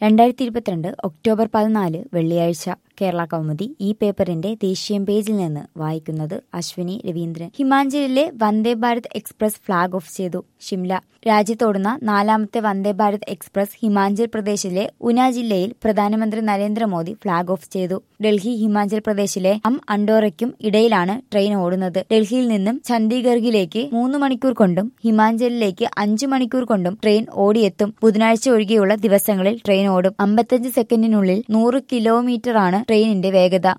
രണ്ടായിരത്തി ഇരുപത്തിരണ്ട് ഒക്ടോബർ പതിനാല് വെള്ളിയാഴ്ച കേരള കൗമുദി ഈ പേപ്പറിന്റെ ദേശീയ പേജിൽ നിന്ന് വായിക്കുന്നത് അശ്വിനി രവീന്ദ്രൻ ഹിമാചലിലെ Vande Bharat express flag off ചെയ്തു ഷിംല രാജ്യത്തോടുന്ന നാലാമത്തെ വന്ദേ ഭാരത് എക്സ്പ്രസ് ഹിമാചൽ പ്രദേശിലെ ഉന ജില്ലയിൽ പ്രധാനമന്ത്രി നരേന്ദ്രമോദി ഫ്ളാഗ് ഓഫ് ചെയ്തു ഡൽഹി ഹിമാചൽ പ്രദേശിലെ അം അണ്ടോറയ്ക്കും ഇടയിലാണ് ട്രെയിൻ ഓടുന്നത് ഡൽഹിയിൽ നിന്നും ചണ്ഡീഗർഹിലേക്ക് മൂന്ന് മണിക്കൂർ കൊണ്ടും ഹിമാചലിലേക്ക് അഞ്ചു മണിക്കൂർ കൊണ്ടും ട്രെയിൻ ഓടിയെത്തും ബുധനാഴ്ച ഒഴികെയുള്ള ദിവസങ്ങളിൽ ട്രെയിൻ ഓടും അമ്പത്തഞ്ച് സെക്കൻഡിനുള്ളിൽ നൂറ് കിലോമീറ്ററാണ് ട്രെയിനിന്റെ വേഗത